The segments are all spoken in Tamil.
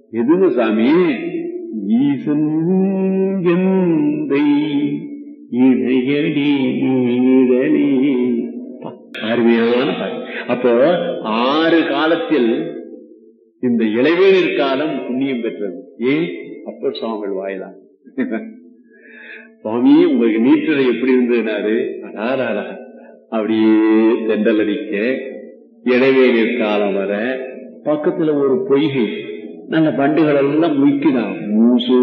எதுங்க சாமி ஈசன் எந்தை இணையடி நீழலி அருமையான பாட்டு. அப்போ ஆறு காலத்தில் இந்த இளைவேனிற் காலம் புண்ணியம் பெற்றது ஏன் அப்பர் சுவாமிகள் வாயிலாக சுவாமி உங்களுக்கு நீற்றலை எப்படி இருந்ததுனாரு அடாராடா அப்படியே தெண்டல் அடிக்க இடைவேளிர் காலம் வர பக்கத்துல ஒரு பொய்கை நல்ல பண்டுகள் எல்லாம் முய்க்குதான் மூசு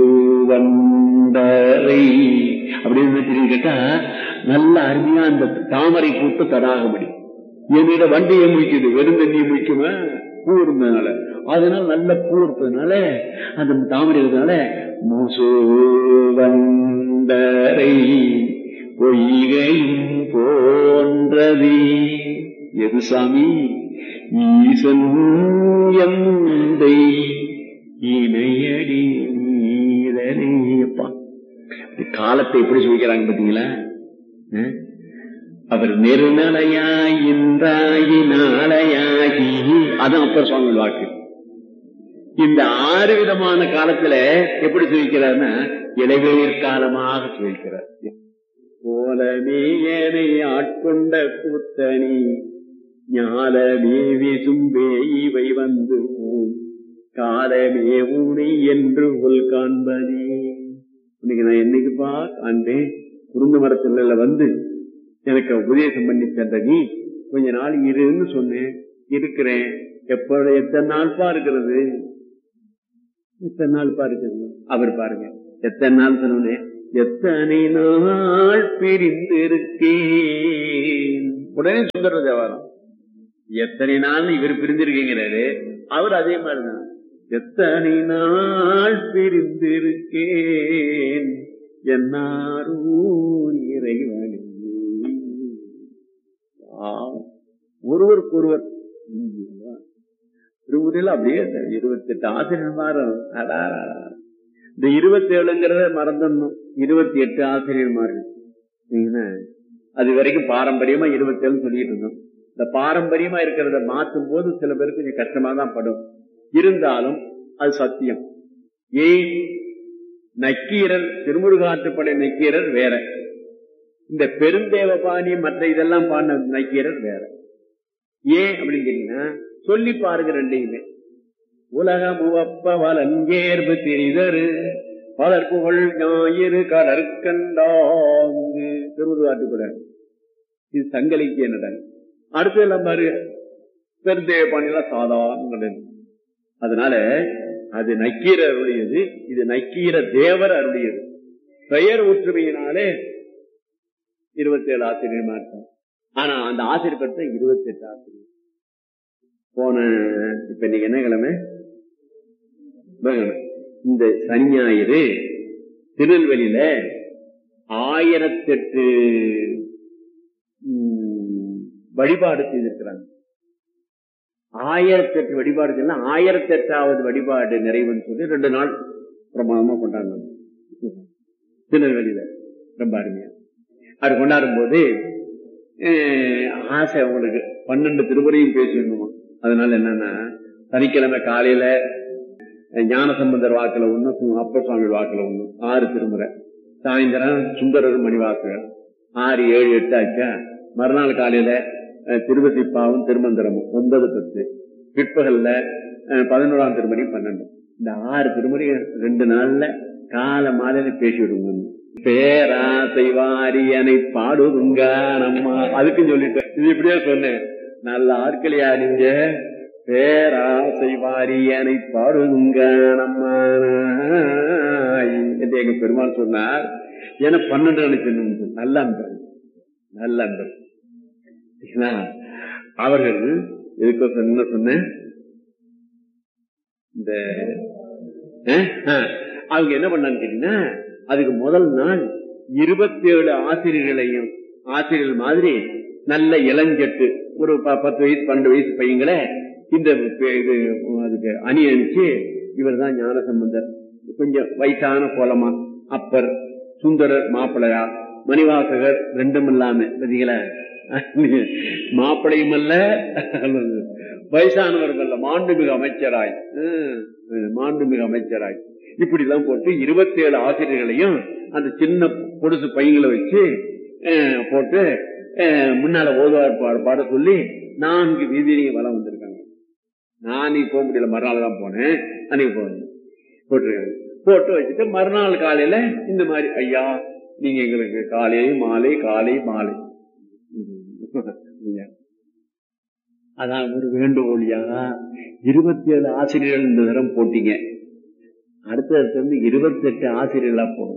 வண்டரை அப்படின்னு தெரியும் கேட்டா நல்ல அருமையா அந்த தாமரை பூத்த தடாக முடியும் என்னிட வண்டியை முய்க்குது வெறும் தண்ணியை முய்க்குமா பூ இருந்ததுனால அதனால நல்ல பூ இருப்பதுனால அந்த தாமரை இருந்ததுனால மூசு வண்டரை பொய்கையும் போன்றது எது சாமி ஈசன் எந்தை இணையடி நீரலேப்பா காலத்தை எப்படி சொல்லிக்கிறாங்க பாத்தீங்களா அஹ்? அவர் நெருநலையாய் இன்றாயி நாளையாகி அதான் அப்பர் சுவாமி வாக்கு இந்த ஆறு விதமான காலத்துல எப்படி சொல்லிக்கிறார்னா இளைவேர் காலமாக சொல்லிக்கிறார் போலமேயனை ஆட்கொண்ட கூத்தனி ஞாலமே விசும்பே இவை வந்து ஊம். காலமே ஊனி என்று உள் காண்பனே இன்னைக்கு நான் என்னைக்குப்பா காண்பேன் குறுந்த மரத்துல வந்து எனக்கு உபதேசம் பண்ணி தந்த நீ கொஞ்ச நாள் இருன்னு சொன்னேன் இருக்கிறேன் எப்ப எத்தனை நாள் பா இருக்கிறது எத்தனை நாள் பா இருக்கிறது அவர் பாருங்க எத்தனை நாள் சொன்னேன் எத்தனை நாள் பிரிந்து இருக்கேன் உடனே சுந்தர தேவாரம் எத்தனை நாள் இவர் பிரிந்திருக்கீங்கிறாரு அவர் அதே மாதிரிதான் எத்தனை நாள் பிரிந்திருக்கேன் என்னாரூ இறைவனே பாவம். ஒருவருக்கு ஒருவர் திருமுறையில் அப்படியே இருபத்தி எட்டு ஆசிரியர் மாறும் அடாடா. இந்த இருபத்தி ஏழுங்கிறத மறந்துடணும் இருபத்தி எட்டு ஆசிரியர்மார்கள் சரிங்களா? அது வரைக்கும் பாரம்பரியமா இருபத்தி ஏழு சொல்லிட்டு இருந்தோம் இந்த பாரம்பரியமா இருக்கிறத மாற்றும் போது சில பேருக்கு கொஞ்சம் கஷ்டமா தான் படும் இருந்தாலும் அது சத்தியம் ஏன் நக்கீரர் திருமுருகாற்றுப்படை நக்கீரர் வேற இந்த பெருந்தேவபாணி மற்ற இதெல்லாம் பாடின நக்கீரர் வேற ஏன் அப்படின்னு கேட்டீங்கன்னா சொல்லி பாருங்க ரெண்டையுமே உலகம் உவப்ப வலங்கேர்பு திரிதரு பலர் புகழ் ஞாயிறு கடற்கண்டாங்கு திருமுருகாற்றுப்படை இது சங்கலிக்கு என்னடா அடுத்து எல்லாம் பாரு பெருந்தேவபாணியெல்லாம் சாதாரண அதனால அது நக்கீரர் அருடையது இது நக்கீர தேவர் அருடையது பெயர் ஒற்றுமையினாலே இருபத்தி ஏழு ஆசிரியர் மாற்றம் ஆனா அந்த ஆசிரியர் பெற்ற இருபத்தி எட்டு ஆசிரியர் போன இப்ப இன்னைக்கு என்ன கிழமை புதன்கிழமை. இந்த சனி ஞாயிறு திருநெல்வேலியில ஆயிரத்தெட்டு ம், வழிபாடு செய்திருக்கிறாங்க ஆயிரத்தி எட்டு வழிபாடு செய்யல ஆயிரத்தி எட்டாவது வழிபாடு நிறைவுன்னு சொல்லி ரெண்டு நாள் பிரமாதமா கொண்டாடினாங்க திருநெல்வேலியில ரொம்ப அருமையா அது கொண்டாடும் போது அஹ், ஆசை அவங்களுக்கு பன்னெண்டு திருமுறையும் பேசணுமா அதனால என்னன்னா சனிக்கிழமை காலையில அஹ், ஞானசம்பந்தர் வாக்குல ஒண்ணு சு- அப்பர் சுவாமி வாக்குல ஒண்ணு ஆறு திருமுறை சாயந்தரம் சுந்தரர் மணி வாக்குகள் ஆறு ஏழு எட்டு ஆச்சா மறுநாள் காலையில அஹ், திருவசிப்பாவும் திருமந்திரமும் ஒன்பது பத்து பிற்பகல்ல அஹ், பதினோராம் திருமணி பன்னெண்டு இந்த ஆறு திருமணி ரெண்டு நாள்ல கால மாலையில பேசி விடுங்க பேராசை வாரியனை பாடுதுங்க நம்மா அதுக்கும் சொல்லிட்டேன் இது இப்படியே சொன்னேன் நல்ல ஆட்களையா நீங்க பேராசை வாரியனை பாடுதுங்க நம்மா என்று எங்க பெருமாள் சொன்னார் ஏன்னா பன்னெண்டு நினைச்சு நல்ல அன்பர் நல்ல அன்பர் சரிங்களா? அவர்கள் எதுக்கோ என்ன சொன்னேன் இந்த அஹ், அஹ், அவங்க என்ன பண்ணான்னு கேட்டீங்கன்னா அதுக்கு முதல் நாள் இருபத்தி ஏழு ஆசிரியர்களையும் ஆசிரியர்கள் மாதிரி நல்ல இளஞ்சட்டு ஒரு ப- பத்து வயசு பன்னெண்டு வயசு பையங்களை இந்த பே- இது அதுக்கு அணி அணிச்சு இவர் தான் ஞான சம்பந்தர் கொஞ்சம் வயசான கோலமா அப்பர் சுந்தரர் மாப்பிள்ளையா மணிவாசகர் ரெண்டும் இல்லாம பாத்தீங்களா மாப்பிளையும் அல்ல வயசானவர் அல்ல மாண்புமிகு அமைச்சராய் ஹம், மாண்புமிகு அமைச்சராய் இப்படி எல்லாம் போட்டு இருபத்தி ஏழு ஆசிரியர்களையும் அந்த சின்ன பொடுசு பையங்களை வச்சு அஹ், போட்டு அஹ், முன்னால ஓதுவார் பாட பாட சொல்லி நான்கு வீதியிலையும் வளம் வந்திருக்காங்க நான் அன்னைக்கு போக முடியல மறுநாள் தான் போனேன் அன்னைக்கு போனேன் போட்டிருக்காங்க போட்டு வச்சுட்டு மறுநாள் காலையில இந்த மாதிரி ஐயா நீங்க எங்களுக்கு காலை மாலை காலை மாலை ஐயா. அதான் ஒரு வேண்டுகோளியா இருபத்தி ஏழு ஆசிரியர்கள் இந்த தரம் போட்டீங்க அடுத்த வந்து இருபத்தி எட்டு ஆசிரியர்களா போடும்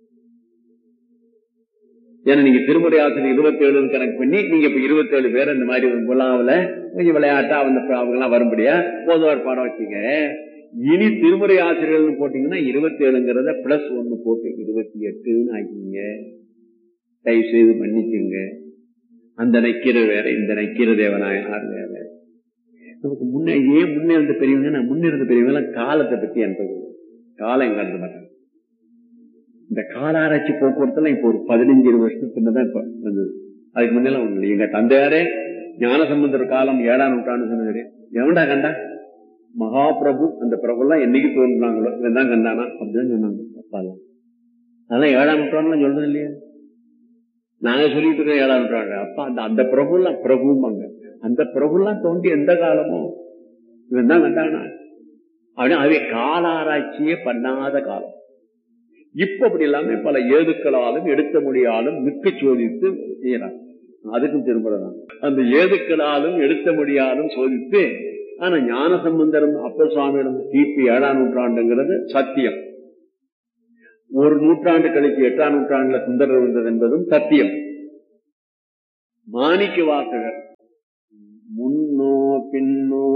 ஏன்னா நீங்க திருமுறை ஆசிரியர் இருபத்தி ஏழு கணக்கு பண்ணி நீங்க இப்ப இருபத்தி ஏழு பேர் இந்த மாதிரி விழாவில் கொஞ்சம் விளையாட்டா அந்த அவங்க எல்லாம் வரும்படியா போதுவார் பாடம் வச்சீங்க இனி திருமுறை ஆசிரியர்கள் போட்டீங்கன்னா இருபத்தி ஏழுங்கிறத பிளஸ் ஒன்னு போட்டு இருபத்தி எட்டுன்னு ஆக்கிங்க தயவு செய்து மன்னிச்சுங்க அந்த நக்கிர வேற இந்த நக்கிர தேவனாயார் வேற நமக்கு முன்னே ஏன் முன்னே இருந்த பெரியவங்க நான் முன்னே இருந்த பெரியவங்க எல்லாம் காலத்தை பத்தி எனக்கு காலம் கண்டு மாட்டாங்க இந்த கால ஆராய்ச்சி போக்குவரத்துல இப்ப ஒரு பதினஞ்சு இருபது வருஷத்துக்கு பின்னதான் இப்ப வந்தது அதுக்கு முன்னெல்லாம் ஒண்ணு இல்லை எங்க தந்தையாரே ஞான சம்பந்தர் காலம் ஏழாம் நூற்றாண்டு சொன்னது எவன்டா கண்டா மகாபிரபு அந்த பிரபு எல்லாம் என்னைக்கு தோன்றினாங்களோ இவன் தான் கண்டானா அப்படிதான் சொன்னாங்க அப்பா எல்லாம் அதெல்லாம் ஏழாம் நூற்றாண்டுலாம் சொல்றது இல்லையா நாங்க சொல்லிட்டு இருக்கோம் ஏழாம் நூற்றாண்டு அப்பா அந்த அந்த பிரபு எல்லாம் பிரபுமாங்க அந்த பிரபு எல்லாம் தோண்டி எந்த காலமோ இவன் தான் கண்டானா அப்படின்னா அவை கால ஆராய்ச்சியே பண்ணாத காலம் இப்ப அப்படி எல்லாமே பல ஏதுக்களாலும் எடுத்த மொழியாலும் மிக்க சோதித்து செய்யறாங்க அதுக்கும் திரும்புறதான் அந்த ஏதுக்களாலும் எடுத்த மொழியாலும் சோதித்து ஆனா ஞான சம்பந்தரும் அப்பர் சுவாமியிடம் கிபி ஏழாம் நூற்றாண்டுங்கிறது சத்தியம் ஒரு நூற்றாண்டு கழிச்சு எட்டாம் நூற்றாண்டுல சுந்தரர் வந்தது என்பதும் சத்தியம் மாணிக்க வாசகர் முன்னோ பின்னோ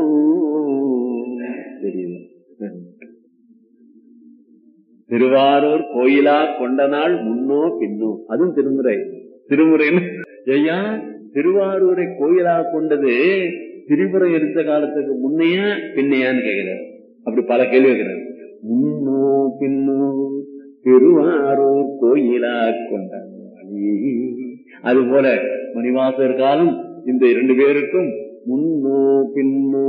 தெரியல திருவாரூர் கோயிலா கொண்ட நாள் முன்னோ பின்னோ அதுவும் திருமுறை திருமுறைன்னு ஐயா திருவாரூரை கோயிலா கொண்டது திரிபுரை எடுத்த காலத்துக்கு முன்னையா பின்னையான்னு கேட்கிறார் அப்படி பல கேள்வி கேட்கிறார் முன்னோ பின்னோ திருவாரூர் கோயிலா கொண்ட நாளே. அது போல மணிவாசர் காலம் இந்த இரண்டு பேருக்கும் முன்னோ பின்னோ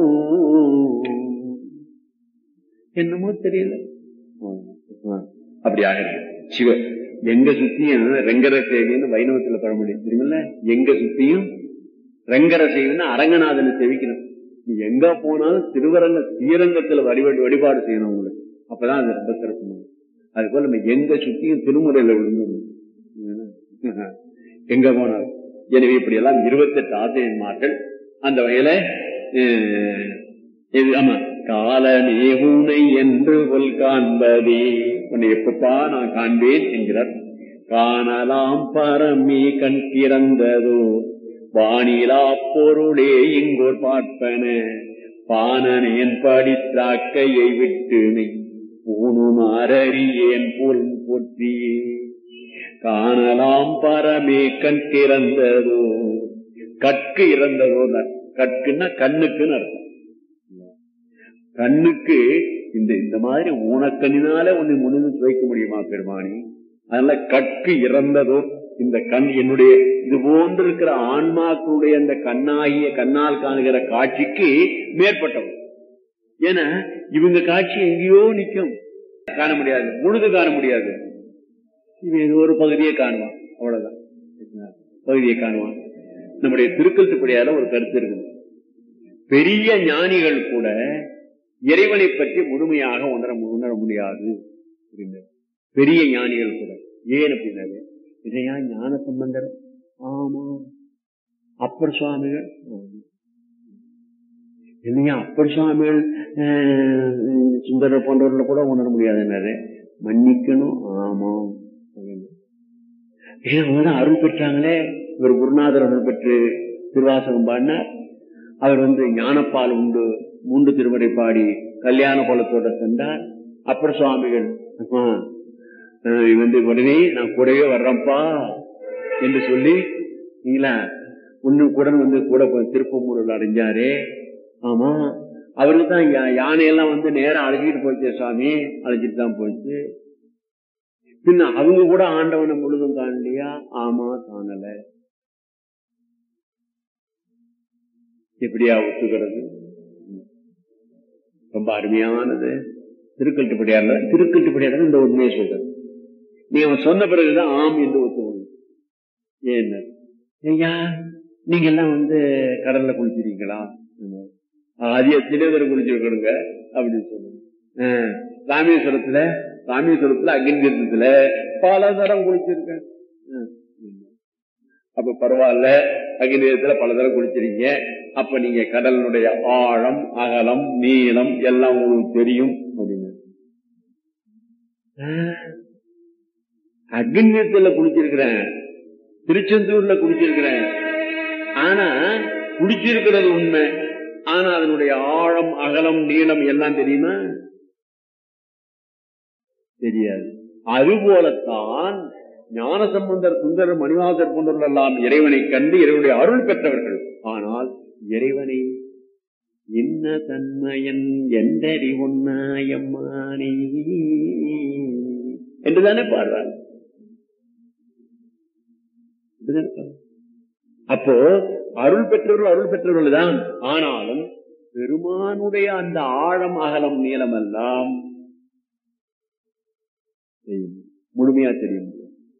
என்னமோ தெரியல அப்படி ஆகிறது சிவ எங்க சுத்தியும் ரெங்கர சேவின்னு வைணவத்துல பெற முடியும் தெரியுமில்ல எங்க சுத்தியும் ரெங்கர சேவின்னு அரங்கநாதனை செவிக்கணும் நீ எங்க போனாலும் திருவரங்க ஸ்ரீரங்கத்துல வழிபாடு வழிபாடு செய்யணும் உங்களுக்கு அப்பதான் அது ரொம்ப சிறப்பு அது போல நம்ம எங்க சுத்தியும் திருமுறையில விழுந்து எங்க போனாலும் எனவே இப்படி எல்லாம் இருபத்தெட்டு ஆசிரியன்மார்கள் அந்த வகையில அஹ், இது ஆமா காலமே உனை என்று கொல் காண்பதே உன்னை எப்பப்பா நான் காண்பேன் என்கிறார் காணலாம் பரமே கண் திறந்ததோ வானிலா பொருளே இங்கோர் பார்ப்பன பானனேன் படித்தாக்கையை விட்டு நீ பூணுமாறியேன் போல் போற்றியே காணலாம் பரமே கண் திறந்ததோ கற்கு இறந்ததோ கற்குன்னா கண்ணுக்குன்னு அர்த்தம் கண்ணுக்கு இந்த இந்த மாதிரி ஊனக்கண்ணினால உன்னை முன்னின்று துவைக்க முடியுமா பெருமானி அதனால கற்கு இறந்ததோ இந்த கண் என்னுடைய இது போன்று இருக்கிற ஆன்மாக்களுடைய அந்த கண்ணாகிய கண்ணால் காணுகிற காட்சிக்கு மேற்பட்டவன் ஏன்னா இவங்க காட்சி எங்கேயோ நிக்கும் காண முடியாது முழுது காண முடியாது இவன் ஏதோ ஒரு பகுதியை காணுவான் அவ்வளவுதான் பகுதியை காணுவான் நம்முடைய திருக்கல்துப்படியால ஒரு கருத்து இருக்குது பெரிய ஞானிகள் கூட இறைவனை பற்றி முழுமையாக உணர உணர முடியாது அப்படின்னாரு. பெரிய ஞானிகள் கூட ஏன் அப்படின்னாரு இதையா ஞான சம்பந்தர் ஆமா அப்பர் சுவாமிகள் ஆமா. இல்லையா அப்பர் சுவாமிகள் அஹ், சுந்தரர் போன்றவர்களை கூட உணர முடியாதுன்னாரு மன்னிக்கணும் ஆமா அப்படின்னு. ஏன் அவங்கதான் அருள் பெற்றாங்களே இவர் குருநாதர் அருள் பெற்று திருவாசகம் பாடினார் அவர் வந்து ஞானப்பால் உண்டு மூன்று திருமுறை பாடி கல்யாண கோலத்தோட சென்றார் அப்புறம் சுவாமிகள் அம்மா, அஹ் வந்து உடனே நான் கூடவே வர்றேன்ப்பா என்று சொல்லி நீங்களா உன்னு கூட வந்து கூட போய் திருப்பமூரில் அடைஞ்சாரு ஆமா அவருக்கு தான் யா- யானையெல்லாம் வந்து நேரா அழைச்சிட்டு போச்சு சாமி அழைச்சிட்டு தான் போச்சு பின்ன அவங்க கூட ஆண்டவனை முழுதும் காணலையா ஆமா காணல எப்படியா ஒத்துக்கிறது ரொம்ப அருமையானது திருக்கல்ட்டுப்படியார்ல திருக்கல்ட்டுப்படியார் இந்த உண்மையை சொல்றது நீ அவன் சொன்ன பிறகுதான் ஆம் என்று ஒத்துக்கணும் ஏன் ஐயா நீங்க எல்லாம் வந்து கடல்ல குளிச்சிருக்கீங்களா அது எத்தனை பேர் குளிச்சிருக்கணுங்க அப்படின்னு சொல்லுங்க ஆஹ், ராமேஸ்வரத்துல ராமேஸ்வரத்துல அக்னி தீர்த்தத்துல பல தரம் குளிச்சிருக்கேன் ஆஹ், அப்ப பரவாயில்ல அக்னி தீர்த்தத்துல பல தரம் குளிச்சிருக்கீங்க அப்ப நீங்க கடலினுடைய ஆழம் அகலம் நீளம் எல்லாம் உங்களுக்கு தெரியும் அப்படின்னு அக்னியத்துல குளிச்சிருக்கிறேன் திருச்செந்தூர்ல குளிச்சிருக்கிறேன் ஆனா குளிச்சிருக்கிறது உண்மை ஆனா அதனுடைய ஆழம் அகலம் நீளம் எல்லாம் தெரியுமா தெரியாது அதுபோலத்தான் ஞானசம்பந்தர் சுந்தரர் மணிவாசர் போன்றவர்கள் எல்லாம் இறைவனை கண்டு இறைவனுடைய அருள் பெற்றவர்கள் ஆனால் இறைவனை என்ன தன்மையன் எந்தறி ஒன்னாயம்மானே என்றுதானே பாடுறாங்க இப்படிதானே பாடுறாங்க. அப்போ அருள் பெற்றவர்கள் அருள் பெற்றவர்கள் தான் ஆனாலும் பெருமானுடைய அந்த ஆழம் அகலம் நீளம் எல்லாம் தெரியும். முழுமையா தெரியும்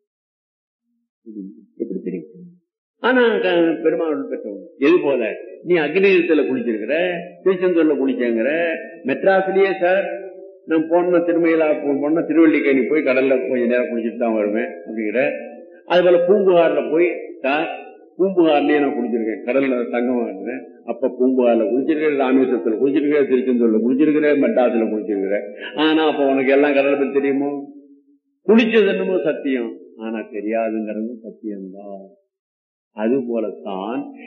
எப்படி தெரியும் ஆனா க- பெருமாள் அருள் பெற்றவங்க எது போல நீ அக்னிதத்துல குளிச்சிருக்கிற திருச்செந்தூர்ல குளிச்சங்கிற மெட்ராஸ்லயே சார் நான் போன திருமையிலா போன திருவள்ளிக்கேணி போய் கடல்ல கொஞ்ச நேரம் குளிச்சுட்டு தான் வருவேன் அப்படிங்கிற அது போல பூம்புகார்ல போய் சார் பூம்புகார்லயே நான் குளிச்சிருக்கேன் கடல்ல தங்கமா இருந்தேன் அப்ப பூம்புகார்ல குளிச்சிருக்கிறேன் ராமேஸ்வரத்துல குளிச்சிருக்கிறேன் திருச்செந்தூர்ல குளிச்சிருக்கிறேன் மெட்ராஸ்ல குளிச்சிருக்கிறேன் ஆனா அப்ப உனக்கு எல்லாம் கடலை பத்தி தெரியுமோ குளிச்சது என்னமோ சத்தியம் ஆனா தெரியாதுங்கிறது சத்தியம்தான் அது போலத்தான்